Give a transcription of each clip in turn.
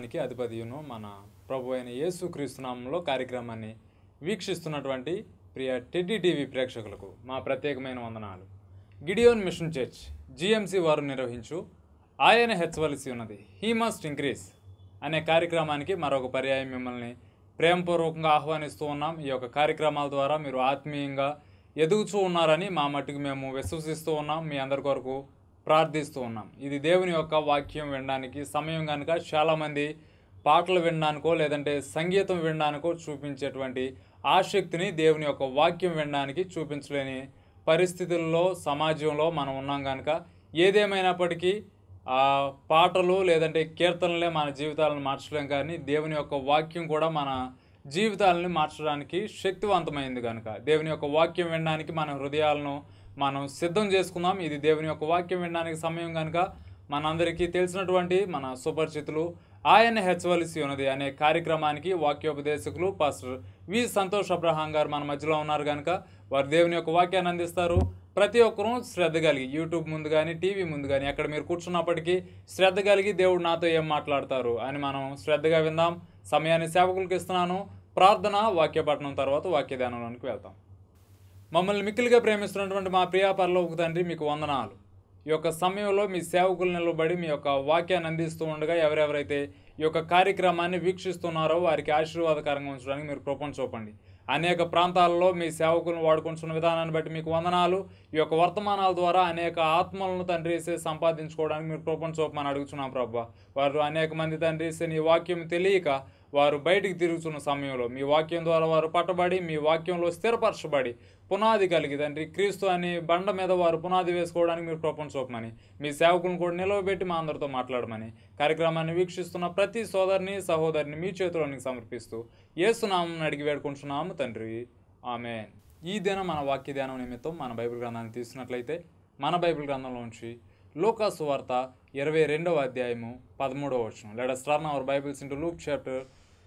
సర్వలోకానికి అధిపతియును మన ప్రభు అయిన యేసు క్రీస్తునామంలో కార్యక్రమాన్ని వీక్షిస్తున్నటువంటి ప్రియ టెడ్డీ టీవీ ప్రేక్షకులకు మా ప్రత్యేకమైన వందనాలు గిడియోన్ మిషన్ చర్చ్ జిఎంసి వారు నిర్వహించు ఆయన హెచ్చవలసి ఉన్నది హీ మస్ట్ ఇంక్రీజ్ అనే కార్యక్రమానికి మరొక పర్యాయం మిమ్మల్ని ప్రేమపూర్వకంగా ఆహ్వానిస్తూ ఉన్నాం ఈ యొక్క కార్యక్రమాల ద్వారా మీరు ఆత్మీయంగా ఎదుగుతూ ఉన్నారని మా మట్టుకు మేము విశ్వసిస్తూ ఉన్నాం మీ అందరి కొరకు ప్రార్థిస్తూ ఉన్నాం ఇది దేవుని యొక్క వాక్యం వినడానికి సమయం కనుక చాలామంది పాటలు వినడానికో లేదంటే సంగీతం వినడానికో చూపించేటువంటి ఆసక్తిని దేవుని యొక్క వాక్యం వినడానికి చూపించలేని పరిస్థితుల్లో సమాజంలో మనం ఉన్నాం కనుక ఏదేమైనప్పటికీ ఆ పాటలు లేదంటే కీర్తనలే మన జీవితాలను మార్చలేం కానీ దేవుని యొక్క వాక్యం కూడా మన జీవితాలని మార్చడానికి శక్తివంతమైంది కనుక దేవుని యొక్క వాక్యం వినడానికి మన హృదయాలను మనం సిద్ధం చేసుకుందాం ఇది దేవుని యొక్క వాక్యం వినడానికి సమయం కనుక మనందరికీ తెలిసినటువంటి మన సుపరిచితులు ఆయన హెచ్చవలసి ఉన్నది అనే కార్యక్రమానికి వాక్యోపదేశకులు పాస్టర్ వి సంతోష్ అబ్రహాం గారు మన మధ్యలో ఉన్నారు కనుక వారు దేవుని యొక్క వాక్యాన్ని అందిస్తారు ప్రతి ఒక్కరూ శ్రద్ధ కలిగి యూట్యూబ్ ముందు కానీ టీవీ ముందు కానీ అక్కడ మీరు కూర్చున్నప్పటికీ శ్రద్ధ కలిగి దేవుడు నాతో ఏం మాట్లాడతారు అని మనం శ్రద్ధగా విందాం సమయాన్ని సేవకులకు ఇస్తున్నాను ప్రార్థన వాక్యపట్నం తర్వాత వాక్య ధ్యానంలోనికి వెళ్తాం మమ్మల్ని మిక్కిలిగా ప్రేమిస్తున్నటువంటి మా ప్రియా పరలోక తండ్రి మీకు వందనాలు ఈ యొక్క సమయంలో మీ సేవకులు నిలబడి మీ యొక్క వాక్యాన్ని అందిస్తూ ఉండగా ఎవరెవరైతే ఈ యొక్క కార్యక్రమాన్ని వీక్షిస్తున్నారో వారికి ఆశీర్వాదకరంగా ఉంచడానికి మీరు కృపణ చూపండి అనేక ప్రాంతాలలో మీ సేవకులను వాడుకుంటున్న విధానాన్ని బట్టి మీకు వందనాలు ఈ యొక్క వర్తమానాల ద్వారా అనేక ఆత్మలను తండ్రి వేసే సంపాదించుకోవడానికి మీరు కృపణ చూపమని అడుగుతున్నాం ప్రభా వారు అనేక మంది తండ్రి వేసే నీ వాక్యం తెలియక వారు బయటికి తిరుగుతున్న సమయంలో మీ వాక్యం ద్వారా వారు పట్టబడి మీ వాక్యంలో స్థిరపరచబడి పునాది కలిగి తండ్రి క్రీస్తు అని బండ మీద వారు పునాది వేసుకోవడానికి మీరు కృపణ చూపమని మీ సేవకులను కూడా నిలవబెట్టి మా అందరితో మాట్లాడమని కార్యక్రమాన్ని వీక్షిస్తున్న ప్రతి సోదరిని సహోదరిని మీ చేతిలోనికి సమర్పిస్తూ ఏసునామం అడిగి వేడుకుంటున్నాము తండ్రి ఆమె ఈ దినం మన వాక్య ధ్యానం నిమిత్తం మన బైబిల్ గ్రంథాన్ని తీసినట్లయితే మన బైబిల్ గ్రంథంలోంచి లోకాసు వార్త ఇరవై రెండవ అధ్యాయము పదమూడవ వచనం let us turn our Bibles into Luke chapter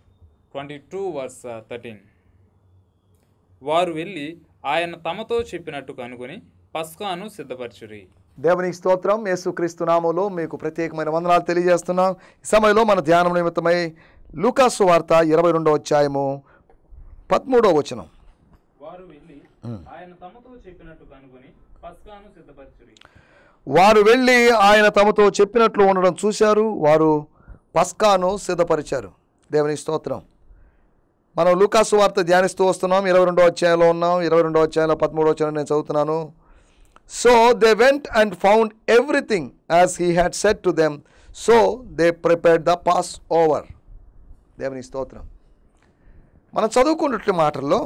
twenty two verse thirteen వారు వెళ్ళి ఆయన తమతో చెప్పినట్టు కనుగొని పస్కాను సిద్ధపరచురి దేవునికి స్తోత్రం యేసుక్రీస్తు నామంలో మీకు ప్రత్యేకమైన వందనాలు తెలియజేస్తున్నాం ఈ సమయంలో మన ధ్యానం నిమిత్తమై లూకాసు వార్త ఇరవై రెండవ అధ్యాయము పదమూడవ వచనం వారు వెళ్ళి ఆయన తమతో చెప్పినట్టు కనుగొని పస్కాను సిద్ధపరచురి వారు వెళ్ళి ఆయన తమతో చెప్పినట్లు ఉండడం చూశారు వారు పస్కాను సిద్ధపరిచారు దేవునికి స్తోత్రం మనం లూకాసు వార్త ధ్యానిస్తూ వస్తున్నాం ఇరవై రెండో అధ్యాయంలో ఉన్నాం ఇరవై రెండో అధ్యాయంలో పదమూడో అధ్యాయం నేను చదువుతున్నాను so they went and found everything as he had said to them so they prepared the Passover దేవుని స్తోత్రం మనం చదువుకున్నట్టు మాటల్లో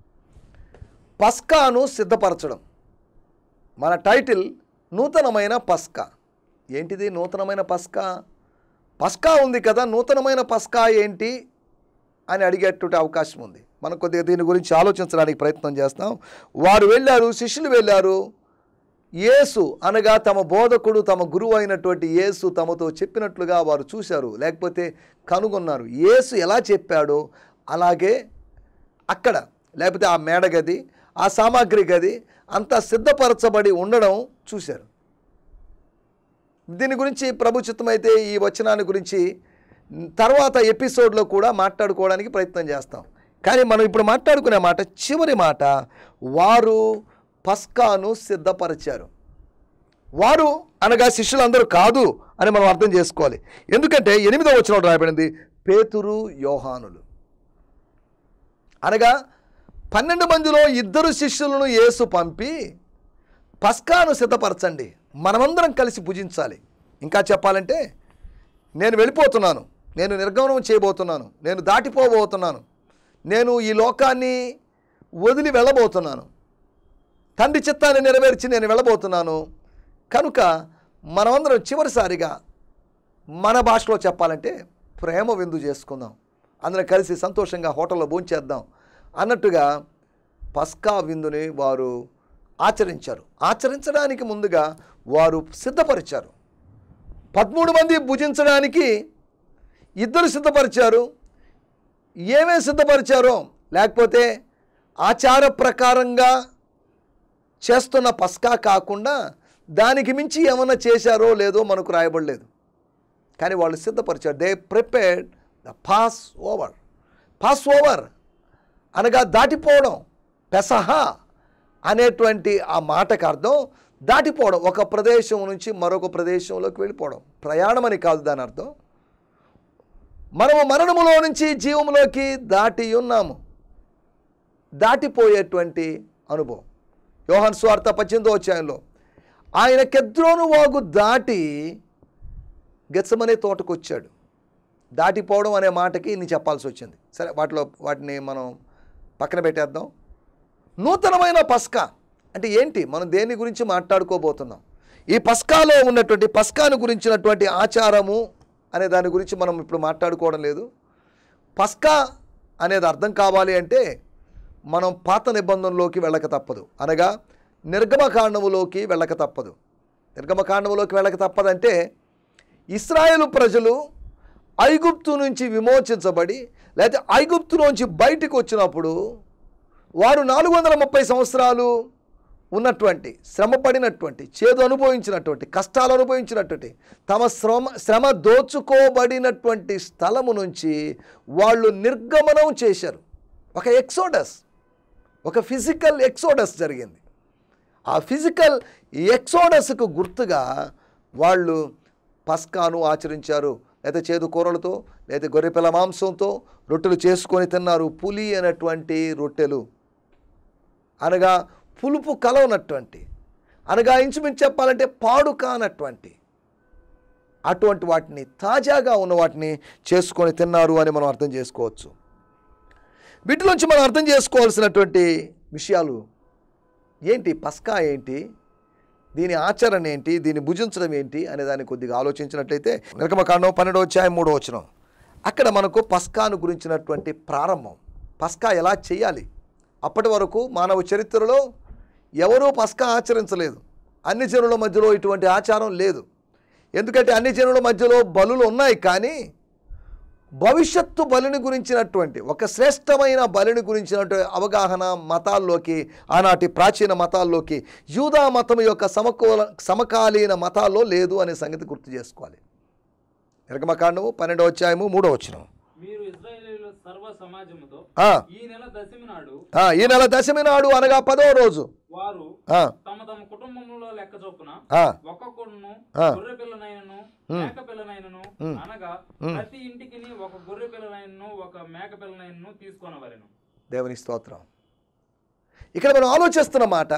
పస్కాను సిద్ధపరచడం మన టైటిల్ నూతనమైన పస్కా ఏంటిది నూతనమైన పస్కా పస్కా ఉంది కదా నూతనమైన పస్కా ఏంటి అని అడిగేటువంటి అవకాశం ఉంది మనం కొద్దిగా దీని గురించి ఆలోచించడానికి ప్రయత్నం చేస్తాం వారు వెళ్ళారు శిష్యులు వెళ్ళారు యేసు అనగా తమ బోధకుడు తమ గురువు అయినటువంటి యేసు తమతో చెప్పినట్లుగా వారు చూశారు లేకపోతే కనుగొన్నారు యేసు ఎలా చెప్పాడో అలాగే అక్కడ లేకపోతే ఆ మేడ గది ఆ సామాగ్రి గది అంతా సిద్ధపరచబడి ఉండడం చూశారు దీని గురించి ప్రభు చిత్తమైతే ఈ వచనాన్ని గురించి తర్వాత ఎపిసోడ్లో కూడా మాట్లాడుకోవడానికి ప్రయత్నం చేస్తాం కానీ మనం ఇప్పుడు మాట్లాడుకునే మాట చివరి మాట వారు పస్కాను సిద్ధపరిచారు వారు అనగా శిష్యులందరూ కాదు అని మనం అర్థం చేసుకోవాలి ఎందుకంటే ఎనిమిదవ వచనం రాయబడింది పేతురు యోహానులు అనగా పన్నెండు మందిలో ఇద్దరు శిష్యులను యేసు పంపి పస్కాను సిద్ధపరచండి మనమందరం కలిసి భుజించాలి ఇంకా చెప్పాలంటే నేను వెళ్ళిపోతున్నాను నేను నిర్గమనం చేయబోతున్నాను నేను దాటిపోబోతున్నాను నేను ఈ లోకాన్ని వదిలి వెళ్ళబోతున్నాను తండ్రి చిత్తాన్ని నెరవేర్చి నేను వెళ్ళబోతున్నాను కనుక మనమందరం చివరిసారిగా మన భాషలో చెప్పాలంటే ప్రేమ విందు చేసుకుందాం అందరం కలిసి సంతోషంగా హోటల్లో భోంచేద్దాం అన్నట్టుగా పస్కా విందుని వారు ఆచరించారు ఆచరించడానికి ముందుగా వారు సిద్ధపరిచారు పదమూడు మంది భుజించడానికి ఇద్దరు సిద్ధపరిచారు ఏమేమి సిద్ధపరిచారో లేకపోతే ఆచార ప్రకారంగా చేస్తున్న పస్కా కాకుండా దానికి మించి ఏమన్నా చేశారో లేదో మనకు రాయబడలేదు కానీ వాళ్ళు సిద్ధపరిచారు they prepared the Passover Passover అనగా దాటిపోవడం పెసహ అనేటువంటి ఆ మాటకు అర్థం దాటిపోవడం ఒక ప్రదేశం నుంచి మరొక ప్రదేశంలోకి వెళ్ళిపోవడం ప్రయాణం అని కాదు దాని అర్థం మనము మరణములో నుంచి జీవములోకి దాటి ఉన్నాము దాటిపోయేటువంటి అనుభవం యోహన్ స్వార్థ పద్దెనిమిదో అధ్యాయంలో ఆయన కెద్రోను వాగు దాటి గెచ్చమనే తోటకు వచ్చాడు దాటిపోవడం అనే మాటకి ఇన్ని చెప్పాల్సి వచ్చింది సరే వాటిలో వాటిని మనం పక్కన పెట్టేద్దాం నూతనమైన పస్కా అంటే ఏంటి మనం దేని గురించి మాట్లాడుకోబోతున్నాం ఈ పస్కాలో ఉన్నటువంటి పస్కాను గురించినటువంటి ఆచారము అనే దాని గురించి మనం ఇప్పుడు మాట్లాడుకోవడం లేదు పస్కా అనేది అర్థం కావాలి అంటే మనం పాత నిబంధనలోకి వెళ్ళక తప్పదు అనగా నిర్గమకాండములోకి వెళ్ళక తప్పదు నిర్గమకాండములోకి వెళ్ళక తప్పదంటే ఇస్రాయేలు ప్రజలు ఐగుప్తు నుంచి విమోచించబడి లేకపోతే ఐగుప్తులోంచి బయటికి వచ్చినప్పుడు వారు నాలుగు వందల ముప్పై సంవత్సరాలు ఉన్నటువంటి శ్రమ పడినటువంటి చేదు అనుభవించినటువంటి కష్టాలు అనుభవించినటువంటి తమ శ్రమ శ్రమ దోచుకోబడినటువంటి స్థలము నుంచి వాళ్ళు నిర్గమనం చేశారు ఒక ఎక్సోడస్ ఒక ఫిజికల్ ఎక్సోడస్ జరిగింది ఆ ఫిజికల్ ఎక్సోడస్కు గుర్తుగా వాళ్ళు పస్కాను ఆచరించారు లేదా చేదు కూరలతో లేదా గొర్రెపిల్ల మాంసంతో రొట్టెలు చేసుకొని తిన్నారు పులి అనేటువంటి రొట్టెలు అనగా పులుపు కలవనటువంటి అనగా ఇంచుమించు చెప్పాలంటే పాడు కానటువంటి అటువంటి వాటిని తాజాగా ఉన్న వాటిని చేసుకొని తిన్నారు అని మనం అర్థం చేసుకోవచ్చు వీటిలోంచి మనం అర్థం చేసుకోవాల్సినటువంటి విషయాలు ఏంటి పస్కా ఏంటి దీని ఆచరణ ఏంటి దీన్ని భుజించడం ఏంటి అనే దాన్ని కొద్దిగా ఆలోచించినట్లయితే నిర్గమకాండం పన్నెండో అధ్యాయం మూడో వచనం అక్కడ మనకు పస్కాను గురించినటువంటి ప్రారంభం పస్కా ఎలా చేయాలి అప్పటి వరకు మానవ చరిత్రలో ఎవరూ పస్కా ఆచరించలేదు అన్ని జనుల మధ్యలో ఇటువంటి ఆచారం లేదు ఎందుకంటే అన్ని జనుల మధ్యలో బలులు ఉన్నాయి కానీ భవిష్యత్తు బలిని గురించినటువంటి ఒక శ్రేష్టమైన బలిని గురించినటువంటి అవగాహన మతాల్లోకి ఆనాటి ప్రాచీన మతాల్లోకి యూదా మతం యొక్క సమకూల సమకాలీన మతాల్లో లేదు అనే సంగతి గుర్తు చేసుకోవాలి నిర్గమకాండము పన్నెండో అధ్యాయము మూడో వచనం మీరు ఇజ్రాయేలీల సర్వ సమాజముతో ఆ, ఈ నెల దశమి నాడు ఆ, ఈ నెల దశమి నాడు అనగా పదో రోజు వారు ఆ, తమ తమ కుటుంబములో లెక్క చొప్పున ఆ, ఒక్కొక్కడును ఆ. గొర్రె పిల్లనైనను మేక పిల్లనైనను అనగా ప్రతి ఇంటికి ఒక గొర్రె పిల్లనైనను ఒక మేక పిల్లనైనను తీసుకొనవలెను దేవుని స్తోత్రం ఇక్కడ మనం ఆలోచిస్తున్న మాట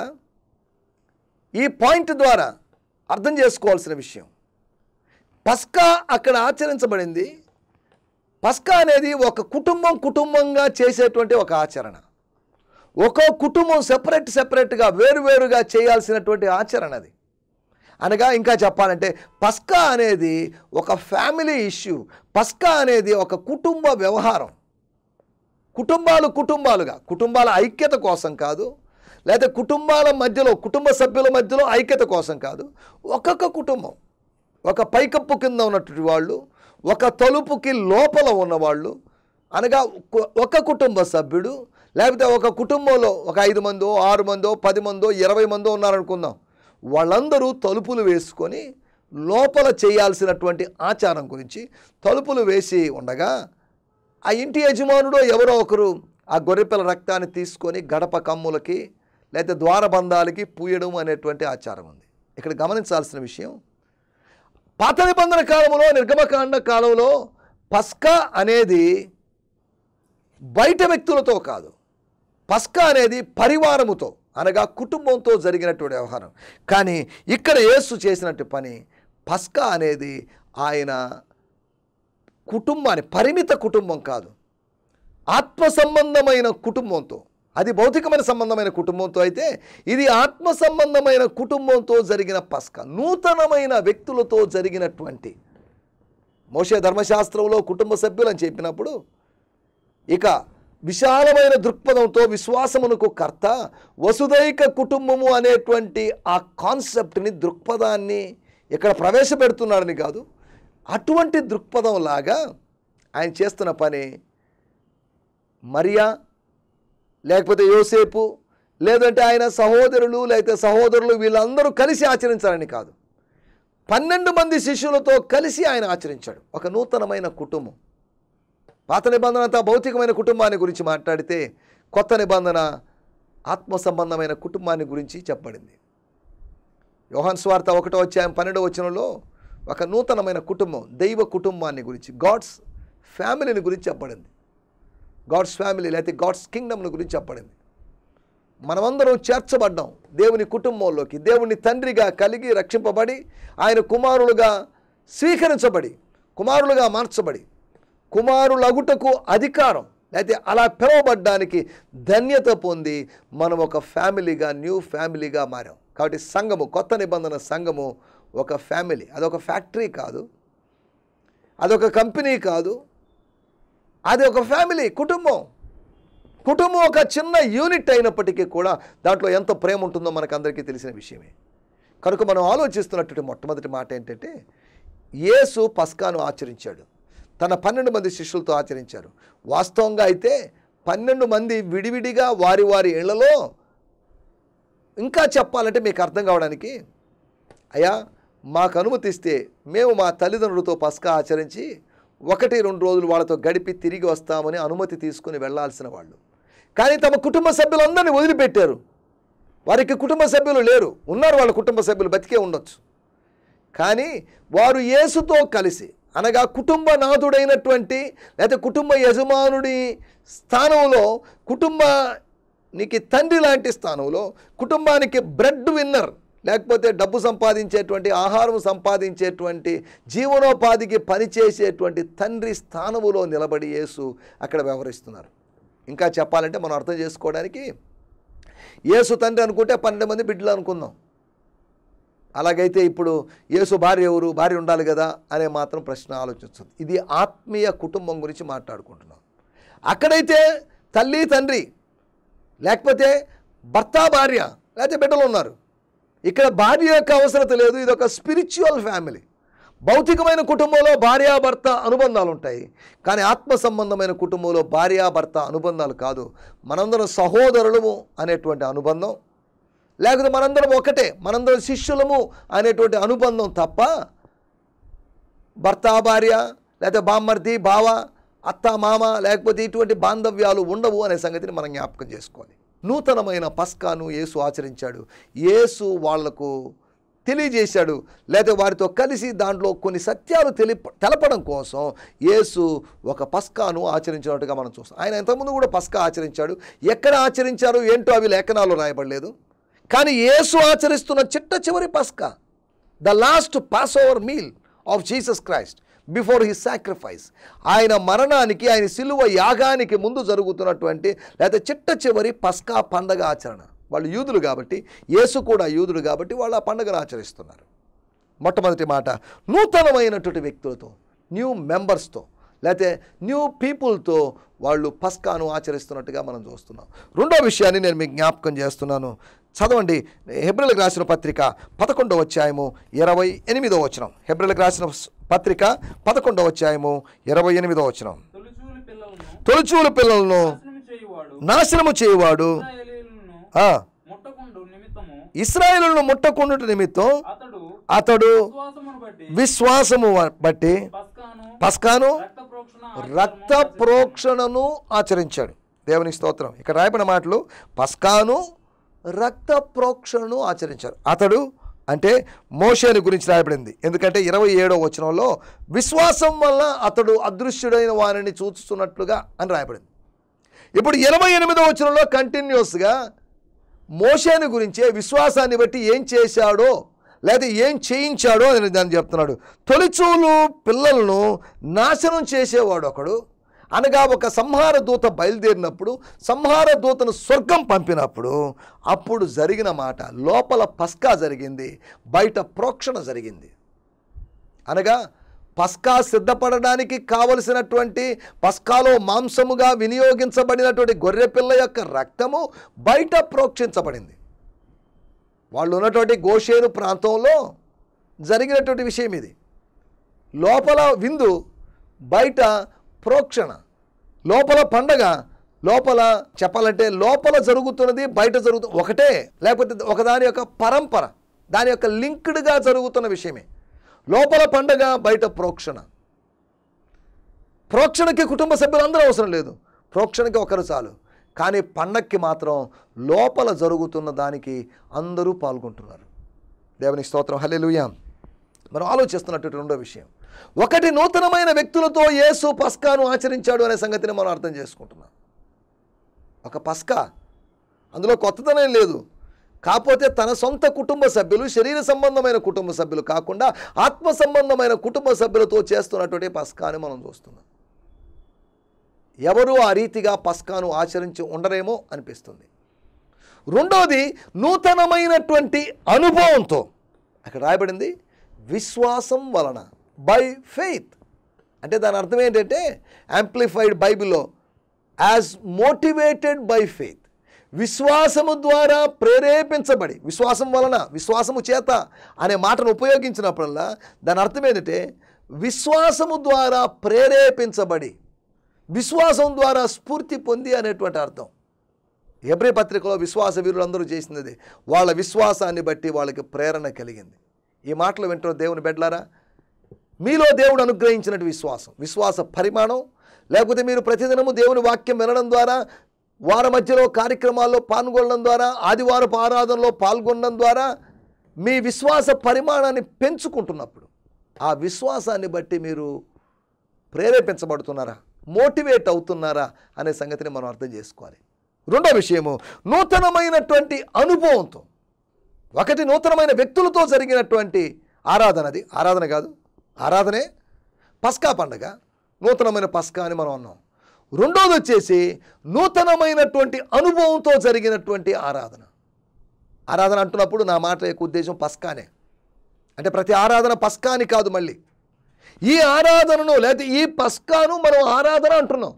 ఈ పాయింట్ ద్వారా అర్థం చేసుకోవాల్సిన విషయం పస్కా అక్కడ ఆచరించబడింది పస్కా అనేది ఒక కుటుంబం కుటుంబంగా చేసేటువంటి ఒక ఆచరణ ఒక్కో కుటుంబం సెపరేట్ సెపరేట్గా వేరువేరుగా చేయాల్సినటువంటి ఆచరణ అది అనగా ఇంకా చెప్పాలంటే పస్కా అనేది ఒక ఫ్యామిలీ ఇష్యూ పస్కా అనేది ఒక కుటుంబ వ్యవహారం కుటుంబాలు కుటుంబాలుగా కుటుంబాల ఐక్యత కోసం కాదు లేదా కుటుంబాల మధ్యలో కుటుంబ సభ్యుల మధ్యలో ఐక్యత కోసం కాదు ఒక్కొక్క కుటుంబం ఒక పైకప్పు కింద ఉన్నటువంటి వాళ్ళు ఒక తలుపుకి లోపల ఉన్నవాళ్ళు అనగా ఒక- ఒక కుటుంబ సభ్యుడు లేకపోతే ఒక కుటుంబంలో ఒక ఐదు మందో ఆరు మందో పది మందో ఇరవై మందో ఉన్నారనుకుందాం వాళ్ళందరూ తలుపులు వేసుకొని లోపల చేయాల్సినటువంటి ఆచారం గురించి తలుపులు వేసి ఉండగా ఆ ఇంటి యజమానుడు ఎవరో ఒకరు ఆ గొర్రెపిల్ల రక్తాన్ని తీసుకొని గడప కమ్ములకి లేకపోతే ద్వారబంధాలకి పూయడం అనేటువంటి ఆచారం ఉంది ఇక్కడ గమనించాల్సిన విషయం పాత నిబంధన కాలంలో నిర్గమకాండ కాలంలో పస్కా అనేది బయట వ్యక్తులతో కాదు పస్కా అనేది పరివారముతో అనగా కుటుంబంతో జరిగినటువంటి వ్యవహారం కానీ ఇక్కడ యేసు చేసినట్టు పని పస్కా అనేది ఆయన కుటుంబాన్ని పరిమిత కుటుంబం కాదు ఆత్మ సంబంధమైన కుటుంబంతో అది భౌతికమైన సంబంధమైన కుటుంబంతో అయితే ఇది ఆత్మ సంబంధమైన కుటుంబంతో జరిగిన పస్క నూతనమైన వ్యక్తులతో జరిగినటువంటి మోషే ధర్మశాస్త్రంలో కుటుంబ సభ్యులు అని చెప్పినప్పుడు ఇక విశాలమైన దృక్పథంతో విశ్వాసమునకు కర్త వసుదైక కుటుంబము అనేటువంటి ఆ కాన్సెప్ట్ని దృక్పథాన్ని ఇక్కడ ప్రవేశపెడుతున్నాడని కాదు అటువంటి దృక్పథం లాగా ఆయన చేస్తున్న పని మరియా లేకపోతే యోసేపు లేదంటే ఆయన సహోదరులు లేకపోతే సహోదరులు వీళ్ళందరూ కలిసి ఆచరించాలని కాదు పన్నెండు మంది శిష్యులతో కలిసి ఆయన ఆచరించాడు ఒక నూతనమైన కుటుంబం పాత నిబంధన అంతా భౌతికమైన కుటుంబాన్ని గురించి మాట్లాడితే కొత్త నిబంధన ఆత్మ సంబంధమైన కుటుంబాన్ని గురించి చెప్పబడింది యోహాన్ స్వార్త ఒకటో అధ్యాయం పన్నెండో వచనంలో ఒక నూతనమైన కుటుంబం దైవ కుటుంబాన్ని గురించి గాడ్స్ ఫ్యామిలీని గురించి చెప్పబడింది గాడ్స్ ఫ్యామిలీ లేకపోతే గాడ్స్ కింగ్డమ్ని గురించి చెప్పబడింది మనమందరం చేర్చబడ్డాం దేవుని కుటుంబంలోకి దేవుని తండ్రిగా కలిగి రక్షింపబడి ఆయన కుమారులుగా స్వీకరించబడి కుమారులుగా మార్చబడి కుమారులగుటకు అధికారం లేకపోతే అలా పిలువబడ్డానికి ధన్యత పొంది మనం ఒక ఫ్యామిలీగా న్యూ ఫ్యామిలీగా మారాం కాబట్టి సంఘము కొత్త నిబంధన సంఘము ఒక ఫ్యామిలీ అదొక ఫ్యాక్టరీ కాదు అదొక కంపెనీ కాదు అది ఒక ఫ్యామిలీ కుటుంబం కుటుంబం ఒక చిన్న యూనిట్ అయినప్పటికీ కూడా దాంట్లో ఎంత ప్రేమ ఉంటుందో మనకు అందరికీ తెలిసిన విషయమే కనుక మనం ఆలోచిస్తున్నటువంటి మొట్టమొదటి మాట ఏంటంటే యేసు పస్కాను ఆచరించాడు తన పన్నెండు మంది శిష్యులతో ఆచరించారు వాస్తవంగా అయితే పన్నెండు మంది విడివిడిగా వారి వారి ఇళ్లలో ఇంకా చెప్పాలంటే మీకు అర్థం కావడానికి అయ్యా మాకు అనుమతిస్తే మేము మా తల్లిదండ్రులతో పస్కా ఆచరించి ఒకటి రెండు రోజులు వాళ్ళతో గడిపి తిరిగి వస్తామని అనుమతి తీసుకుని వెళ్ళాల్సిన వాళ్ళు కానీ తమ కుటుంబ సభ్యులందరినీ వదిలిపెట్టారు వారికి కుటుంబ సభ్యులు లేరు ఉన్నారు వాళ్ళ కుటుంబ సభ్యులు బతికే ఉండొచ్చు కానీ వారు యేసుతో కలిసి అనగా కుటుంబ నాథుడైనటువంటి లేదా కుటుంబ యజమానుడి స్థానంలో కుటుంబానికి తండ్రి లాంటి స్థానంలో కుటుంబానికి బ్రెడ్ విన్నర్ లేకపోతే డబ్బు సంపాదించేటువంటి ఆహారం సంపాదించేటువంటి జీవనోపాధికి పనిచేసేటువంటి తండ్రి స్థానములో నిలబడి యేసు అక్కడ వ్యవహరిస్తున్నారు ఇంకా చెప్పాలంటే మనం అర్థం చేసుకోవడానికి యేసు తండ్రి అనుకుంటే పన్నెండు మంది బిడ్డలు అనుకుందాం అలాగైతే ఇప్పుడు యేసు భార్య ఎవరు భార్య ఉండాలి కదా అనే మాత్రం ప్రశ్న ఆలోచిస్తుంది ఇది ఆత్మీయ కుటుంబం గురించి మాట్లాడుకుంటున్నాం అక్కడైతే తల్లి తండ్రి లేకపోతే భర్త భార్య లేకపోతే బిడ్డలు ఉన్నారు ఇక్కడ భార్య యొక్క అవసరత లేదు ఇది ఒక స్పిరిచువల్ ఫ్యామిలీ భౌతికమైన కుటుంబంలో భార్యాభర్త అనుబంధాలు ఉంటాయి కానీ ఆత్మ సంబంధమైన కుటుంబంలో భార్యాభర్త అనుబంధాలు కాదు మనందరం సహోదరులము అనేటువంటి అనుబంధం లేకపోతే మనందరం ఒకటే మనందరం శిష్యులము అనేటువంటి అనుబంధం తప్ప భర్త భార్య లేకపోతే బామ్మర్ది బావ అత్త మామ లేకపోతే ఇటువంటి బాంధవ్యాలు ఉండవు అనే సంగతిని మనం జ్ఞాపకం చేసుకోవాలి నూతనమైన పస్కాను యేసు ఆచరించాడు యేసు వాళ్లకు తెలియజేశాడు లేదా వారితో కలిసి దాంట్లో కొన్ని సత్యాలు తెలి తెలపడం కోసం యేసు ఒక పస్కాను ఆచరించినట్టుగా మనం చూస్తాం ఆయన ఇంతకుముందు కూడా పస్కా ఆచరించాడు ఎక్కడ ఆచరించారు ఏంటో అవి లేఖనాలు రాయబడలేదు కానీ యేసు ఆచరిస్తున్న చిట్ట చివరి పస్కా the last Passover meal of Jesus Christ before his sacrifice ఆయన మరణానికి ఆయన సిలువ యాగానికి ముందు జరుగుతున్నటువంటి లేదా చిట్ట చివరి పస్కా పండగ ఆచరణ వాళ్ళు యూదులు కాబట్టి యేసు కూడా యూదుడు కాబట్టి వాళ్ళు ఆ పండుగను ఆచరిస్తున్నారు మొట్టమొదటి మాట నూతనమైనటువంటి వ్యక్తులతో న్యూ మెంబర్స్తో లేకపోతే న్యూ పీపుల్తో వాళ్ళు పస్కాను ఆచరిస్తున్నట్టుగా మనం చూస్తున్నాం రెండో విషయాన్ని నేను మీకు జ్ఞాపకం చేస్తున్నాను చదవండి హెబ్రిల్కి రాసిన పత్రిక పదకొండవ అధ్యాయము ఇరవై ఎనిమిదో వచనం హెబ్రిల్కి రాసిన పత్రిక పదకొండవ అధ్యాయము ఇరవై ఎనిమిదో వచనం తొలిచూలి పిల్లలను తొలిచూలు పిల్లలను నాశనము చేయువాడు నాశనము చేయువాడు ఇశ్రాయేలీయులను ఆ, ముట్టకుండు నిమిత్తము ఇస్రాయేలును ముట్టకుండుట నిమిత్తం అతడు అతడు విశ్వాసమును బట్టి విశ్వాసము బట్టి పస్కాను పస్కాను రక్త ప్రోక్షణ రక్త ప్రోక్షణను ఆచరించాడు దేవుని స్తోత్రం ఇక్కడ రాయబడిన మాటలు పస్కాను రక్త ప్రోక్షణను ఆచరించారు అతడు అంటే మోషేని గురించి రాయబడింది ఎందుకంటే ఇరవై ఏడో వచనంలో విశ్వాసం వల్ల అతడు అదృశ్యుడైన వారిని చూస్తున్నట్లుగా అని రాయబడింది ఇప్పుడు ఇరవై ఎనిమిదో వచనంలో కంటిన్యూస్గా మోషేని గురించే విశ్వాసాన్ని బట్టి ఏం చేశాడో లేదా ఏం చేయించాడో అని దాన్ని చెప్తున్నాడు తొలిచూలు పిల్లలను నాశనం చేసేవాడు ఒకడు అనగా ఒక సంహార దూత బయలుదేరినప్పుడు సంహార దూతను స్వర్గం పంపినప్పుడు అప్పుడు జరిగిన మాట లోపల పస్కా జరిగింది బయట ప్రోక్షణ జరిగింది అనగా పస్కా సిద్ధపడడానికి కావలసినటువంటి పస్కాలో మాంసముగా వినియోగించబడినటువంటి గొర్రెపిల్ల యొక్క రక్తము బయట ప్రోక్షించబడింది వాళ్ళు ఉన్నటువంటి గోషేను ప్రాంతంలో జరిగినటువంటి విషయం ఇది లోపల విందు బయట ప్రోక్షణ లోపల పండగ లోపల చెప్పాలంటే లోపల జరుగుతున్నది బయట జరుగుతు ఒకటే లేకపోతే ఒకదాని యొక్క పరంపర దాని యొక్క లింక్డ్గా జరుగుతున్న విషయమే లోపల పండగ బయట ప్రోక్షణ ప్రోక్షణకి కుటుంబ సభ్యులందరూ అవసరం లేదు ప్రోక్షణకి ఒకరు చాలు కానీ పండక్కి మాత్రం లోపల జరుగుతున్న దానికి అందరూ పాల్గొంటున్నారు దేవుని స్తోత్రం హల్లెలూయా మనం ఆలోచిస్తున్నటువంటి రెండో విషయం ఒకటి నూతనమైన వ్యక్తులతో యేసు పస్కాను ఆచరించాడు అనే సంగతిని మనం అర్థం చేసుకుంటున్నాం ఒక పస్కా అందులో కొత్తదనం లేదు కాకపోతే తన సొంత కుటుంబ సభ్యులు శరీర సంబంధమైన కుటుంబ సభ్యులు కాకుండా ఆత్మ సంబంధమైన కుటుంబ సభ్యులతో చేస్తున్నటువంటి పస్కాని మనం చూస్తున్నాం ఎవరు ఆ రీతిగా పస్కాను ఆచరించి ఉండరేమో అనిపిస్తుంది రెండోది నూతనమైనటువంటి అనుభవంతో అక్కడ రాయబడింది విశ్వాసం వలన బై ఫెయిత్ అంటే దాని అర్థం ఏంటంటే యాంప్లిఫైడ్ బైబిల్లో యాజ్ మోటివేటెడ్ బై ఫెయిత్ విశ్వాసము ద్వారా ప్రేరేపించబడి విశ్వాసం వలన విశ్వాసము చేత అనే మాటను ఉపయోగించినప్పుడల్లా దాని అర్థం ఏంటంటే విశ్వాసము ద్వారా ప్రేరేపించబడి విశ్వాసం ద్వారా స్ఫూర్తి పొంది అనేటువంటి అర్థం ఎబ్రి పత్రికలో విశ్వాస వీరులందరూ చేసినది వాళ్ళ విశ్వాసాన్ని బట్టి వాళ్ళకి ప్రేరణ కలిగింది ఈ మాటలు వింటున్న దేవుని బిడ్డలారా మీలో దేవుడు అనుగ్రహించినట్టు విశ్వాసం విశ్వాస పరిమాణం లేకపోతే మీరు ప్రతిదినము దేవుని వాక్యం వినడం ద్వారా వార మధ్యలో కార్యక్రమాల్లో పాల్గొనడం ద్వారా ఆదివారపు ఆరాధనలో పాల్గొనడం ద్వారా మీ విశ్వాస పరిమాణాన్ని పెంచుకుంటున్నప్పుడు ఆ విశ్వాసాన్ని బట్టి మీరు ప్రేరేపించబడుతున్నారా మోటివేట్ అవుతున్నారా అనే సంగతిని మనం అర్థం చేసుకోవాలి రెండో విషయము నూతనమైనటువంటి అనుభవంతో ఒకటి నూతనమైన వ్యక్తులతో జరిగినటువంటి ఆరాధన అది ఆరాధన కాదు ఆరాధనే పస్కా పండగ నూతనమైన పస్కా అని మనం అన్నాం రెండోది వచ్చేసి నూతనమైనటువంటి అనుభవంతో జరిగినటువంటి ఆరాధన ఆరాధన అంటున్నప్పుడు నా మాట యొక్క ఉద్దేశం పస్కానే అంటే ప్రతి ఆరాధన పస్కాని కాదు మళ్ళీ ఈ ఆరాధనను లేకపోతే ఈ పస్కాను మనం ఆరాధన అంటున్నాం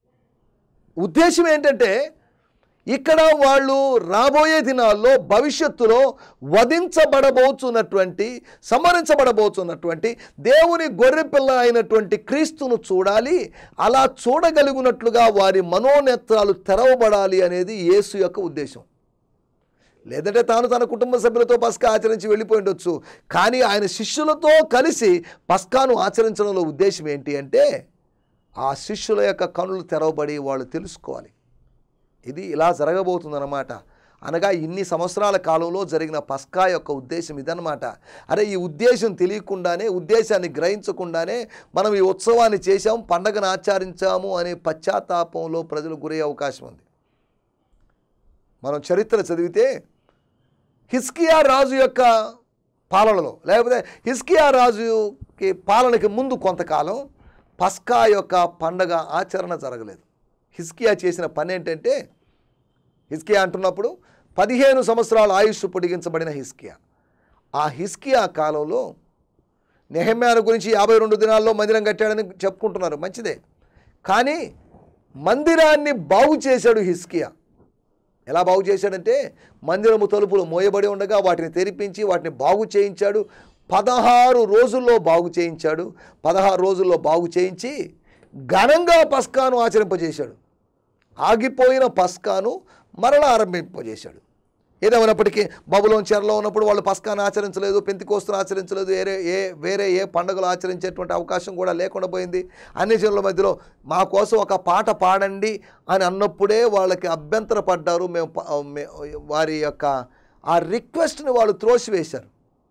ఉద్దేశం ఏంటంటే ఇక్కడ వాళ్ళు రాబోయే దినాల్లో భవిష్యత్తులో వధించబడబోతున్నటువంటి సంహరించబడబోతున్నటువంటి దేవుని గొర్రెపిల్ల అయినటువంటి క్రీస్తును చూడాలి అలా చూడగలిగినట్లుగా వారి మనోనేత్రాలు తెరవబడాలి అనేది యేసు యొక్క ఉద్దేశం లేదంటే తాను తన కుటుంబ సభ్యులతో పస్కా ఆచరించి వెళ్ళిపోయి ఉండొచ్చు కానీ ఆయన శిష్యులతో కలిసి పస్కాను ఆచరించడంలో ఉద్దేశం ఏంటి అంటే ఆ శిష్యుల యొక్క కనులు తెరవబడి వాళ్ళు తెలుసుకోవాలి ఇది ఇలా జరగబోతుందన్నమాట అనగా ఇన్ని సంవత్సరాల కాలంలో జరిగిన పస్కా యొక్క ఉద్దేశం ఇదన్నమాట అరే ఈ ఉద్దేశం తెలియకుండానే ఉద్దేశాన్ని గ్రహించకుండానే మనం ఈ ఉత్సవాన్ని చేశాం పండగను ఆచరించాము అనే పశ్చాత్తాపంలో ప్రజలు గురయ్యే అవకాశం ఉంది మనం చరిత్ర చదివితే హిస్కియా రాజు యొక్క పాలనలో లేకపోతే హిస్కియా రాజుకి పాలనకి ముందు కొంతకాలం పస్కా యొక్క పండగ ఆచరణ జరగలేదు హిస్కియా చేసిన పని ఏంటంటే హిస్కియా అంటున్నప్పుడు పదిహేను సంవత్సరాల ఆయుష్ పొడిగించబడిన హిస్కియా ఆ హిస్కియా కాలంలో నెహమ్యాను గురించి యాభై రెండు దినాల్లో మందిరం కట్టాడని చెప్పుకుంటున్నారు మంచిదే కానీ మందిరాన్ని బాగు చేశాడు హిస్కియా ఎలా బాగు చేశాడంటే మందిరము తలుపులు మోయబడి ఉండగా వాటిని తెరిపించి వాటిని బాగు చేయించాడు పదహారు రోజుల్లో బాగు చేయించాడు పదహారు రోజుల్లో బాగు చేయించి ఘనంగా పస్కాను ఆచరింపజేశాడు ఆగిపోయిన పస్కాను మరలా ఆరంభింపజేశాడు ఏదేమైనప్పటికీ బబులోని చెరలో ఉన్నప్పుడు వాళ్ళు పస్కాను ఆచరించలేదు పెంతికోస్తును ఆచరించలేదు వేరే ఏ వేరే ఏ పండుగలు ఆచరించేటువంటి అవకాశం కూడా లేకుండా పోయింది అన్ని జనుల మధ్యలో మా కోసం ఒక పాట పాడండి అని అన్నప్పుడే వాళ్ళకి అభ్యంతర పడ్డారు మేము ప- మే- వారి యొక్క ఆ రిక్వెస్ట్ని వాళ్ళు త్రోసివేశారు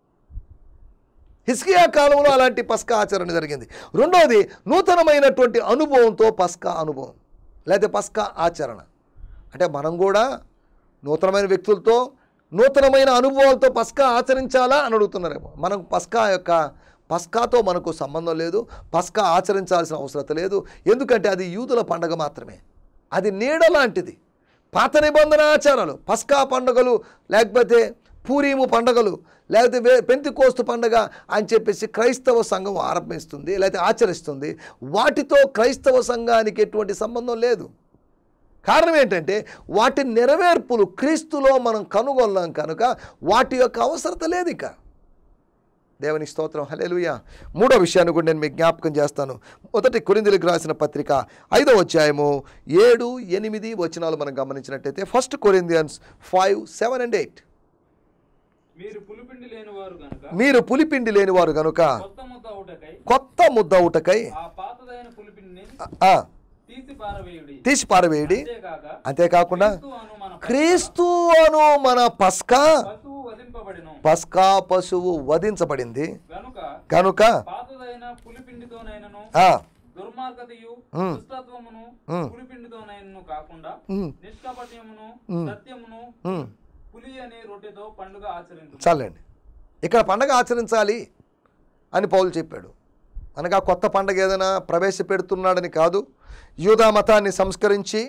హిస్కియా కాలంలో అలాంటి పస్కా ఆచరణ జరిగింది రెండోది నూతనమైనటువంటి అనుభవంతో పస్కా అనుభవం లేదా పస్కా ఆచరణ అంటే మనం కూడా నూతనమైన వ్యక్తులతో నూతనమైన అనుభవాలతో పస్కా ఆచరించాలా అని అడుగుతున్నారేమో మనం పస్కా యొక్క పస్కాతో మనకు సంబంధం లేదు పస్కా ఆచరించాల్సిన అవసరం లేదు ఎందుకంటే అది యూదుల పండగ మాత్రమే అది నీడ లాంటిది పాత నిబంధన ఆచారాలు పస్కా పండుగలు లేకపోతే పూరీము పండుగలు లేకపోతే వే పెంతికోస్తు పండగ అని చెప్పేసి క్రైస్తవ సంఘం ఆరంభిస్తుంది లేకపోతే ఆచరిస్తుంది వాటితో క్రైస్తవ సంఘానికి ఎటువంటి సంబంధం లేదు కారణం ఏంటంటే వాటి నెరవేర్పులు క్రీస్తులో మనం కనుగొన్నాం కనుక వాటి యొక్క అవసరత లేదు ఇక దేవుని స్తోత్రం హల్లెలూయ మూడో విషయాన్ని కూడా నేను మీకు జ్ఞాపకం చేస్తాను మొదటి కొరిందులకు రాసిన పత్రిక ఐదో అధ్యాయము ఏడు ఎనిమిది వచనాలు మనం గమనించినట్టయితే first Corinthians five seven and eight మీరు పులిపిండి లేని వారు గనుక మీరు పులిపిండి లేనివారు గనుక కొత్త ముద్ద ఒకటకై కొత్త ముద్దవుటకై ఆ పాతదైన పులిపిండిని ఆ, తీసి పారవేయుడి తీసి పారవేయడి అంతేకాక అంతేకాకుండా క్రీస్తు క్రీస్తు అను మన అను మన పస్కా పశువు వధింపబడిను పస్కా పశువు వధించబడింది గనుక కనుక పాతదైన పులిపిండితోనైనను ఆ, దుర్మార్గతయు ఉమ్. దుష్టత్వమును ఉమ్. పులిపిండితోనైనను కాకుండా ఉమ్, నిష్కపట్యమును సత్యమును ఉమ్. పులి అనే రొట్టెతో పండుగ ఆచరించు చాలండి ఇక్కడ పండగ ఆచరించాలి అని పౌలు చెప్పాడు అనగా కొత్త పండగ ఏదైనా ప్రవేశపెడుతున్నాడని కాదు యూదా మతాన్ని సంస్కరించి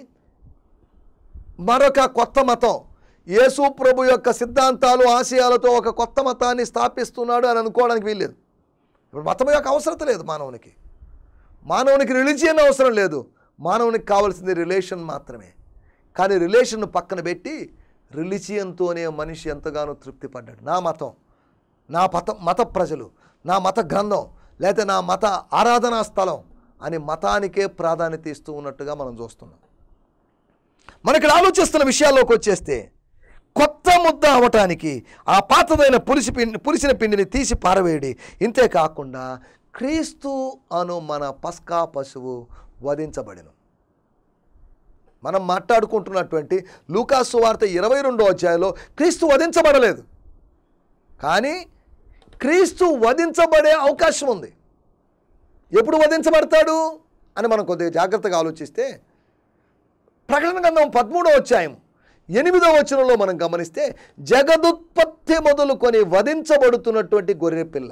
మరొక కొత్త మతం యేసు ప్రభు యొక్క సిద్ధాంతాలు ఆశయాలతో ఒక కొత్త మతాన్ని స్థాపిస్తున్నాడు అని అనుకోవడానికి వీల్లేదు ఇప్పుడు మతం యొక్క అవసరత లేదు మానవునికి మానవునికి రిలీజియన్ అవసరం లేదు మానవునికి కావాల్సింది రిలేషన్ మాత్రమే కానీ రిలేషన్ పక్కన పెట్టి రిలీజియన్తోనే మనిషి ఎంతగానో తృప్తి పడ్డాడు నా మతం నా మత మత ప్రజలు నా మత గ్రంథం లేదా నా మత ఆరాధనా స్థలం అని మతానికే ప్రాధాన్యత ఇస్తూ ఉన్నట్టుగా మనం చూస్తున్నాం మన ఇక్కడ ఆలోచిస్తున్న విషయాల్లోకి వచ్చేస్తే కొత్త ముద్ద అవటానికి ఆ పాతదైన పులిసి పిండి పులిసిన పిండిని తీసి పారవేయడి ఇంతే కాకుండా క్రీస్తు అను మన పస్కా పశువు వధించబడిను మనం మాట్లాడుకుంటున్నటువంటి లూకాసు వార్త ఇరవై రెండో అధ్యాయంలో క్రీస్తు వధించబడలేదు కానీ క్రీస్తు వధించబడే అవకాశం ఉంది ఎప్పుడు వధించబడతాడు అని మనం కొద్దిగా జాగ్రత్తగా ఆలోచిస్తే ప్రకటన గ్రంథం పదమూడో అధ్యాయం ఎనిమిదో వచనంలో మనం గమనిస్తే జగదుత్పత్తి మొదలుకొని వధించబడుతున్నటువంటి గొర్రె పిల్ల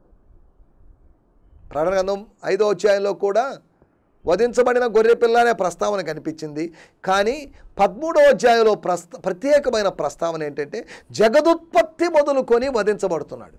ప్రకటన గ్రంథం ఐదో అధ్యాయంలో కూడా వధించబడిన గొర్రె పిల్ల అనే ప్రస్తావన కనిపించింది కానీ పదమూడో అధ్యాయంలో ప్రస్త ప్రత్యేకమైన ప్రస్తావన ఏంటంటే జగదుత్పత్తి మొదలుకొని వధించబడుతున్నాడు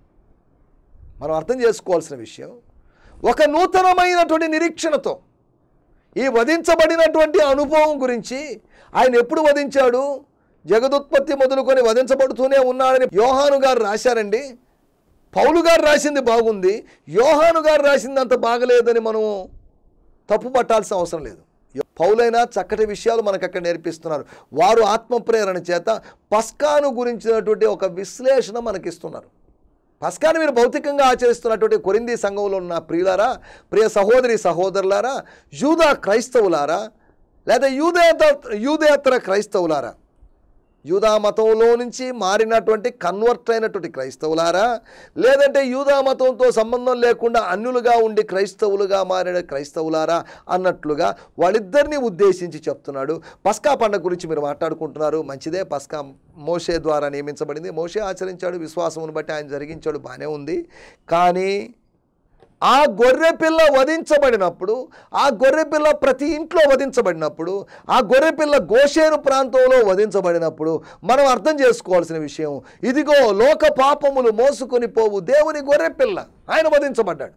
మనం అర్థం చేసుకోవాల్సిన విషయం ఒక నూతనమైనటువంటి నిరీక్షణతో ఈ వధించబడినటువంటి అనుభవం గురించి ఆయన ఎప్పుడు వధించాడు జగదుత్పత్తి మొదలుకొని వధించబడుతూనే ఉన్నాడని యోహాను గారు రాశారండి పౌలు గారు రాసింది బాగుంది యోహాను గారు రాసింది అంత బాగలేదని మనం తప్పు పట్టాల్సిన అవసరం లేదు పౌలైనా చక్కటి విషయాలు మనకు అక్కడ నేర్పిస్తున్నారు వారు ఆత్మప్రేరణ చేత పస్కాను గురించినటువంటి ఒక విశ్లేషణ మనకిస్తున్నారు పస్కాన్ని మీరు భౌతికంగా ఆచరిస్తున్నటువంటి కొరింది సంఘంలో ఉన్న ప్రియులారా ప్రియ సహోదరి సహోదరులారా యూదా క్రైస్తవులారా లేదా యూదేత యూదేతర క్రైస్తవులారా యూదా మతంలో నుంచి మారినటువంటి కన్వర్ట్ అయినటువంటి క్రైస్తవులారా లేదంటే యూదా మతంతో సంబంధం లేకుండా అన్యులుగా ఉండి క్రైస్తవులుగా మారిన క్రైస్తవులారా అన్నట్లుగా వాళ్ళిద్దరిని ఉద్దేశించి చెప్తున్నాడు పస్కా పండుగ గురించి మీరు మాట్లాడుకుంటున్నారు మంచిదే పస్కా మోషే ద్వారా నియమించబడింది మోషే ఆచరించాడు విశ్వాసమును బట్టి ఆయన జరిగించాడు బాగానే ఉంది కానీ ఆ గొర్రె పిల్ల వధించబడినప్పుడు ఆ గొర్రె పిల్ల ప్రతి ఇంట్లో వధించబడినప్పుడు ఆ గొర్రె పిల్ల గోషేను ప్రాంతంలో వధించబడినప్పుడు మనం అర్థం చేసుకోవాల్సిన విషయం ఇదిగో లోక పాపములు మోసుకొని పోవు దేవుని గొర్రె పిల్ల ఆయన వధించబడ్డాడు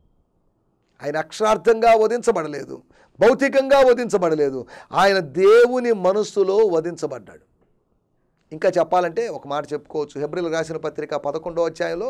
ఆయన అక్షరార్థంగా వధించబడలేదు భౌతికంగా వధించబడలేదు ఆయన దేవుని మనస్సులో వధించబడ్డాడు ఇంకా చెప్పాలంటే ఒక మాట చెప్పుకోవచ్చు హెబ్రిల్ రాసిన పత్రిక పదకొండో అధ్యాయంలో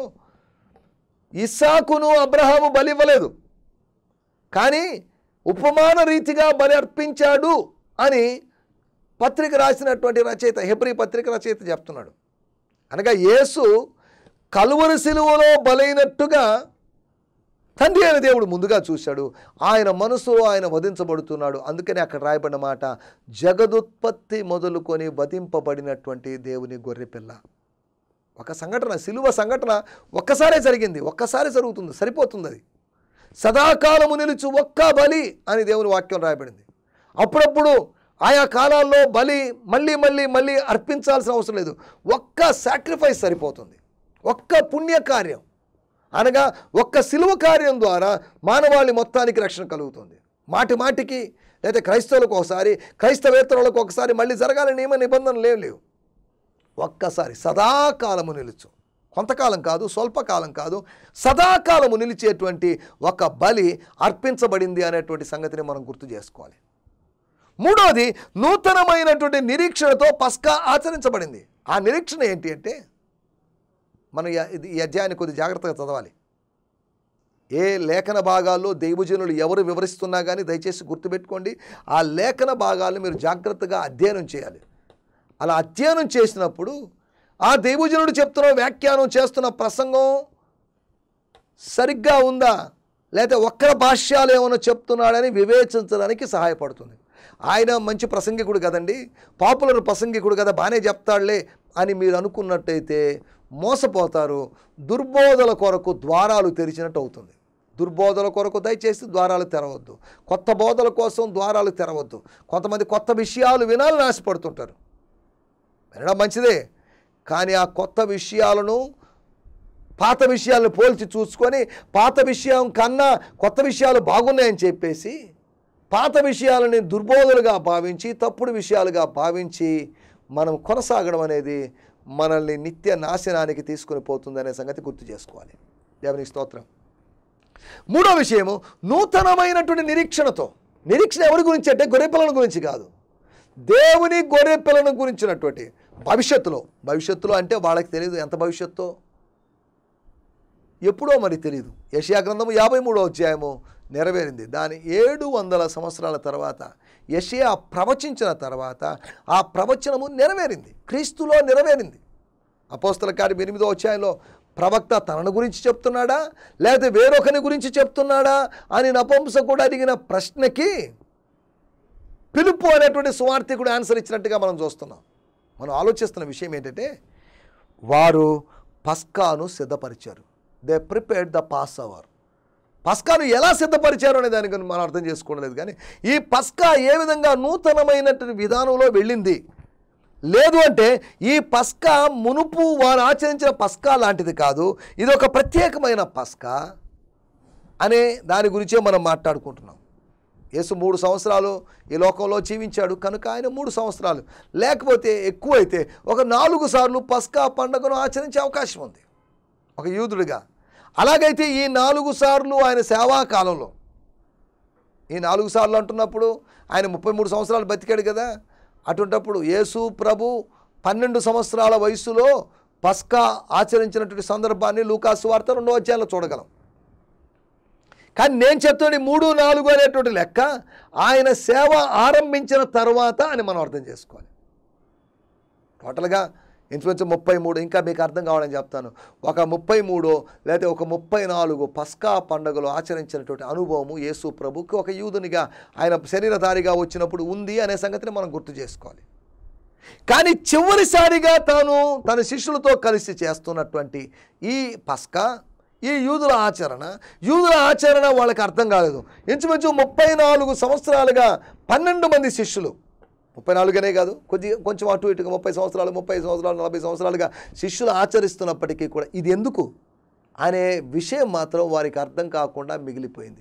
ఇస్సాకును అబ్రహాము బలి ఇవ్వలేదు కానీ ఉపమాన రీతిగా బలి అర్పించాడు అని పత్రిక రాసినటువంటి రచయిత హెబ్రి పత్రిక రచయిత చెప్తున్నాడు అనగా యేసు కలువరి సిలువలో బలైనట్టుగా తండ్రి అయిన దేవుడు ముందుగా చూశాడు ఆయన మనసులో ఆయన వధించబడుతున్నాడు అందుకని అక్కడ రాయబడిన మాట జగదుత్పత్తి మొదలుకొని వధింపబడినటువంటి దేవుని గొర్రెపిల్ల ఒక సంఘటన సిలువ సంఘటన ఒక్కసారే జరిగింది ఒక్కసారి జరుగుతుంది సరిపోతుంది అది సదాకాలము నిలుచు ఒక్క బలి అని దేవుని వాక్యం రాయబడింది అప్పుడప్పుడు ఆయా కాలాల్లో బలి మళ్ళీ మళ్ళీ మళ్ళీ అర్పించాల్సిన అవసరం లేదు ఒక్క సాక్రిఫైస్ సరిపోతుంది ఒక్క పుణ్యకార్యం అనగా ఒక్క సిలువ కార్యం ద్వారా మానవాళి మొత్తానికి రక్షణ కలుగుతుంది మాటి మాటికి లేదా క్రైస్తవులకు ఒకసారి క్రైస్తవేతరులకు ఒకసారి మళ్ళీ జరగాలని నియమ నిబంధనలు ఏం లేవు ఒక్కసారి సదాకాలము నిలుచు కొంతకాలం కాదు స్వల్పకాలం కాదు సదాకాలము నిలిచేటువంటి ఒక బలి అర్పించబడింది అనేటువంటి సంగతిని మనం గుర్తు చేసుకోవాలి మూడోది నూతనమైనటువంటి నిరీక్షణతో పస్కా ఆచరించబడింది ఆ నిరీక్షణ ఏంటి అంటే మనం ఈ- ఇది- ఈ అధ్యాయాన్ని కొద్ది జాగ్రత్తగా చదవాలి ఏ లేఖన భాగాల్లో దైవజనులు ఎవరు వివరిస్తున్నా కానీ దయచేసి గుర్తుపెట్టుకోండి ఆ లేఖన భాగాలను మీరు జాగ్రత్తగా అధ్యయనం చేయాలి అలా అధ్యయనం చేసినప్పుడు ఆ దైవజనుడు చెప్తున్న వ్యాఖ్యానం చేస్తున్న ప్రసంగం సరిగ్గా ఉందా లేకపోతే ఒక్కర భాష్యాలు ఏమైనా చెప్తున్నాడని వివేచించడానికి సహాయపడుతుంది ఆయన మంచి ప్రసంగికుడు కదండి పాపులర్ ప్రసంగికుడు కదా బాగానే చెప్తాడులే అని మీరు అనుకున్నట్టయితే మోసపోతారు దుర్బోధల కొరకు ద్వారాలు తెరిచినట్టు అవుతుంది దుర్బోధల కొరకు దయచేసి ద్వారాలు తెరవద్దు కొత్త బోధల కోసం ద్వారాలు తెరవద్దు కొంతమంది కొత్త విషయాలు వినాలని ఆశపడుతుంటారు వినడం మంచిదే కానీ ఆ కొత్త విషయాలను పాత విషయాలను పోల్చి చూసుకొని పాత విషయం కన్నా కొత్త విషయాలు బాగున్నాయని చెప్పేసి పాత విషయాలని దుర్బోధలుగా భావించి తప్పుడు విషయాలుగా భావించి మనం కొనసాగడం అనేది మనల్ని నిత్య నాశనానికి తీసుకొని పోతుందనే సంగతి గుర్తు చేసుకోవాలి దేవునికి స్తోత్రం మూడో విషయము నూతనమైనటువంటి నిరీక్షణతో నిరీక్షణ ఎవరి గురించి అంటే గొర్రెపిల్లల గురించి కాదు దేవుని గొర్రెపిల్లను గురించినటువంటి భవిష్యత్తులో భవిష్యత్తులో అంటే వాళ్ళకి తెలియదు ఎంత భవిష్యత్తు ఎప్పుడో మరి తెలియదు యషయా గ్రంథము యాభై మూడో అధ్యాయము నెరవేరింది దాని ఏడు వందల సంవత్సరాల తర్వాత యషయా ప్రవచించిన తర్వాత ఆ ప్రవచనము నెరవేరింది క్రీస్తులో నెరవేరింది అపోస్తల కార్యం ఎనిమిదో అధ్యాయంలో ప్రవక్త తనను గురించి చెప్తున్నాడా లేదా వేరొకని గురించి చెప్తున్నాడా అని నపంసకుడు అడిగిన ప్రశ్నకి పిలుపు అనేటువంటి సువార్థికుడు ఆన్సర్ ఇచ్చినట్టుగా మనం చూస్తున్నాం మనం ఆలోచిస్తున్న విషయం ఏంటంటే వారు పస్కాను సిద్ధపరిచారు they prepared the Passover పస్కాను ఎలా సిద్ధపరిచారు అనే దాని గురించి మనం అర్థం చేసుకోవలేదు కానీ ఈ పస్కా ఏ విధంగా నూతనమైనటువంటి విధానంలో వెళ్ళింది లేదు అంటే ఈ పస్కా మునుపు వారు ఆచరించిన పస్కా లాంటిది కాదు ఇది ఒక ప్రత్యేకమైన పస్కా అనే దాని గురించే మనం మాట్లాడుకుంటున్నాం యేసు మూడు సంవత్సరాలు ఈ లోకంలో జీవించాడు కనుక ఆయన మూడు సంవత్సరాలు లేకపోతే ఎక్కువైతే ఒక నాలుగు సార్లు పస్కా పండుగను ఆచరించే అవకాశం ఉంది ఒక యూదుడిగా అలాగైతే ఈ నాలుగు సార్లు ఆయన సేవా కాలంలో ఈ నాలుగు సార్లు అంటున్నప్పుడు ఆయన ముప్పై మూడు సంవత్సరాలు బతికాడు కదా అటువంటప్పుడు యేసు ప్రభు పన్నెండు సంవత్సరాల వయసులో పస్కా ఆచరించినటువంటి సందర్భాన్ని లూకాసు వార్త రెండో అధ్యాయంలో చూడగలం కానీ నేను చెప్తాడు మూడు నాలుగు అనేటువంటి లెక్క ఆయన సేవ ఆరంభించిన తర్వాత అని మనం అర్థం చేసుకోవాలి టోటల్గా ఇంచుమించు ముప్పై మూడు ఇంకా మీకు అర్థం కావాలని చెప్తాను ఒక ముప్పై మూడు లేదా ఒక ముప్పై నాలుగు పస్కా పండుగలు ఆచరించినటువంటి అనుభవము యేసు ప్రభుకి ఒక యూదునిగా ఆయన శరీరధారిగా వచ్చినప్పుడు ఉంది అనే సంగతిని మనం గుర్తు చేసుకోవాలి కానీ చివరిసారిగా తాను తన శిష్యులతో కలిసి చేస్తున్నటువంటి ఈ పస్కా ఈ యూదుల ఆచరణ యూదుల ఆచరణ వాళ్ళకి అర్థం కాలేదు ఇంచుమించు ముప్పై నాలుగు సంవత్సరాలుగా పన్నెండు మంది శిష్యులు ముప్పై నాలుగనే కాదు కొద్ది కొంచెం అటు ఇటుగా ముప్పై సంవత్సరాలు ముప్పై సంవత్సరాలు నలభై సంవత్సరాలుగా శిష్యులు ఆచరిస్తున్నప్పటికీ కూడా ఇది ఎందుకు అనే విషయం మాత్రం వారికి అర్థం కాకుండా మిగిలిపోయింది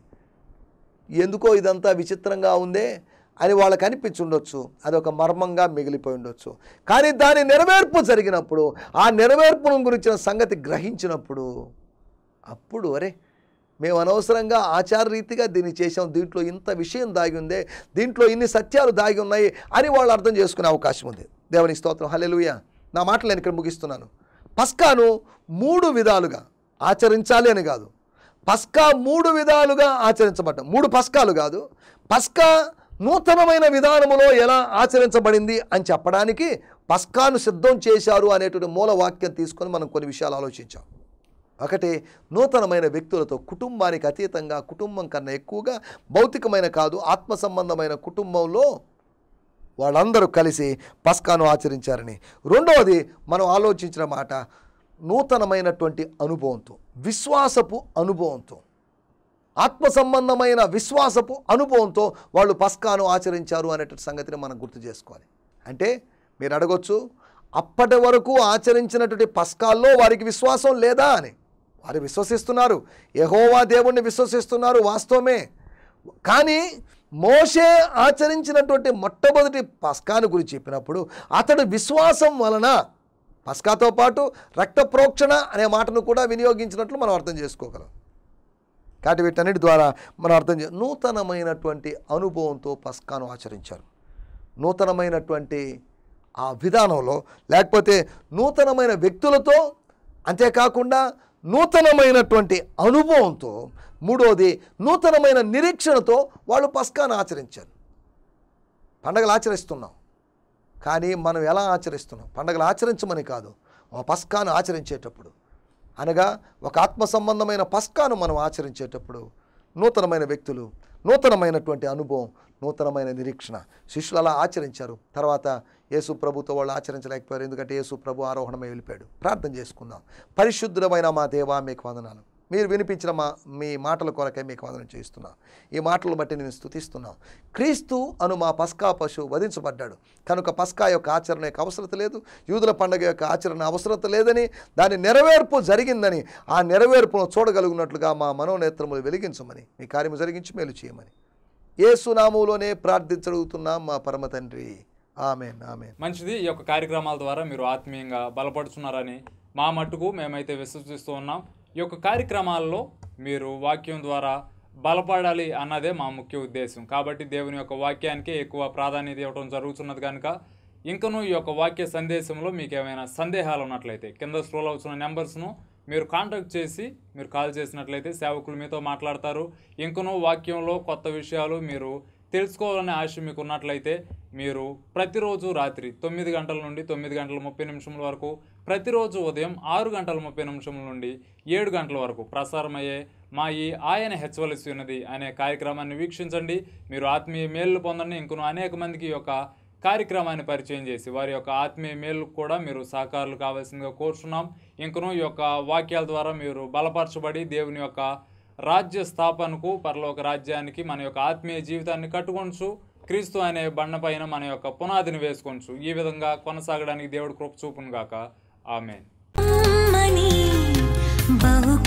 ఎందుకో ఇదంతా విచిత్రంగా ఉందే అని వాళ్ళకి అనిపించి ఉండొచ్చు అది ఒక మర్మంగా మిగిలిపోయి ఉండొచ్చు కానీ దాని నెరవేర్పు జరిగినప్పుడు ఆ నెరవేర్పును గురించిన సంగతి గ్రహించినప్పుడు అప్పుడు అరే మేము అనవసరంగా ఆచార రీతిగా దీన్ని చేసాం దీంట్లో ఇంత విషయం దాగి ఉందే దీంట్లో ఇన్ని సత్యాలు దాగి ఉన్నాయి అని వాళ్ళు అర్థం చేసుకునే అవకాశం ఉంది దేవుని స్తోత్రం హల్లెలూయ నా మాటలు నేను ఇక్కడ ముగిస్తున్నాను పస్కాను మూడు విధాలుగా ఆచరించాలి అని కాదు పస్కా మూడు విధాలుగా ఆచరించబడ్డాం మూడు పస్కాలు కాదు పస్కా నూతనమైన విధానములో ఎలా ఆచరించబడింది అని చెప్పడానికి పస్కాను సిద్ధం చేశారు అనేటువంటి మూల వాక్యం తీసుకొని మనం కొన్ని విషయాలు ఆలోచించాం ఒకటి నూతనమైన వ్యక్తులతో కుటుంబానికి అతీతంగా కుటుంబం కన్నా ఎక్కువగా భౌతికమైన కాదు ఆత్మ సంబంధమైన కుటుంబంలో వాళ్ళందరూ కలిసి పస్కాను ఆచరించారని రెండవది మనం ఆలోచించిన మాట నూతనమైనటువంటి అనుభవంతో విశ్వాసపు అనుభవంతో ఆత్మ సంబంధమైన విశ్వాసపు అనుభవంతో వాళ్ళు పస్కాను ఆచరించారు అనేటువంటి సంగతిని మనం గుర్తు చేసుకోవాలి అంటే మీరు అడగొచ్చు అప్పటి వరకు ఆచరించినటువంటి పస్కాల్లో వారికి విశ్వాసం లేదా అని వారు విశ్వసిస్తున్నారు యహోవా దేవుణ్ణి విశ్వసిస్తున్నారు వాస్తవమే కానీ మోషే ఆచరించినటువంటి మొట్టమొదటి పస్కాను గురించి చెప్పినప్పుడు అతడు విశ్వాసం వలన పస్కాతో పాటు రక్త ప్రోక్షణ అనే మాటను కూడా వినియోగించినట్లు మనం అర్థం చేసుకోగలం కాబట్టి వీటన్నిటి ద్వారా మనం అర్థం చే నూతనమైనటువంటి అనుభవంతో పస్కాను ఆచరించారు నూతనమైనటువంటి ఆ విధానంలో లేకపోతే నూతనమైన వ్యక్తులతో అంతేకాకుండా నూతనమైనటువంటి అనుభవంతో మూడోది నూతనమైన నిరీక్షణతో వాళ్ళు పస్కాను ఆచరించారు పండగలు ఆచరిస్తున్నాం కానీ మనం ఎలా ఆచరిస్తున్నాం పండగలు ఆచరించమని కాదు ఆ పస్కాను ఆచరించేటప్పుడు అనగా ఒక ఆత్మ సంబంధమైన పస్కాను మనం ఆచరించేటప్పుడు నూతనమైన వ్యక్తులు నూతనమైనటువంటి అనుభవం నూతనమైన నిరీక్షణ శిష్యులు అలా ఆచరించారు తర్వాత యేసు ప్రభుతో వాళ్ళు ఆచరించలేకపోయారు ఎందుకంటే యేసు ప్రభు ఆరోహణమై వెళ్ళిపోయాడు ప్రార్థన చేసుకుందాం పరిశుద్ధమైన మా దేవా మీకు వందనాలు మీరు వినిపించిన మా మీ మాటల కొరకే మీకు వందనం చేస్తున్నాం ఈ మాటలు బట్టి నేను స్తుతిస్తున్నాం క్రీస్తు అను మా పస్కా పశువు వధించబడ్డాడు కనుక పస్కా యొక్క ఆచరణ యొక్క అవసరత లేదు యూదుల పండుగ యొక్క ఆచరణ అవసరత లేదని దాని నెరవేర్పు జరిగిందని ఆ నెరవేర్పును చూడగలుగునట్లుగా మా మనోనేత్రములు వెలిగించమని మీ కార్యము జరిగించి మేలు చేయమని ఏసునామంలోనే ప్రార్థించగలుగుతున్నాం మా పరమ తండ్రి ఆమెన్ ఆమెన్ మంచిది ఈ యొక్క కార్యక్రమాల ద్వారా మీరు ఆత్మీయంగా బలపడుతున్నారని మా మట్టుకు మేమైతే విశ్వసిస్తూ ఉన్నాం ఈ యొక్క కార్యక్రమాల్లో మీరు వాక్యం ద్వారా బలపడాలి అన్నదే మా ముఖ్య ఉద్దేశం కాబట్టి దేవుని యొక్క వాక్యానికి ఎక్కువ ప్రాధాన్యత ఇవ్వడం జరుగుతున్నది కనుక ఇంకనూ ఈ యొక్క వాక్య సందేశంలో మీకు ఏమైనా సందేహాలు ఉన్నట్లయితే కింద స్క్రోల్ అవుతున్న నెంబర్స్ను మీరు కాంటాక్ట్ చేసి మీరు కాల్ చేసినట్లయితే సేవకులు మీతో మాట్లాడతారు ఇంకనూ వాక్యంలో కొత్త విషయాలు మీరు తెలుసుకోవాలనే ఆశ మీకు ఉన్నట్లయితే మీరు ప్రతిరోజు రాత్రి తొమ్మిది గంటల నుండి తొమ్మిది గంటల ముప్పై నిమిషముల వరకు ప్రతిరోజు ఉదయం ఆరు గంటల ముప్పై నిమిషముల నుండి ఏడు గంటల వరకు ప్రసారమయ్యే మా ఈ ఆయన హెచ్చవలసి ఉన్నది అనే కార్యక్రమాన్ని వీక్షించండి మీరు ఆత్మీయ మేలు పొందండి ఇంకను అనేక మందికి ఈ యొక్క కార్యక్రమాన్ని పరిచయం చేసి వారి యొక్క ఆత్మీయ మేలు కూడా మీరు సహకారులు కావాల్సిందిగా కోరుచున్నాం ఇంకను ఈ యొక్క వాక్యాల ద్వారా మీరు బలపరచబడి దేవుని యొక్క రాజ్య స్థాపనకు పరలోక రాజ్యానికి మన యొక్క ఆత్మీయ జీవితాన్ని కట్టుకొనచ్చు క్రీస్తు అనే బండ పైన మన యొక్క పునాదిని వేసుకోవచ్చు ఈ విధంగా కొనసాగడానికి దేవుడు కృప చూపును గాక ఆమెన్ అమ్మని బహు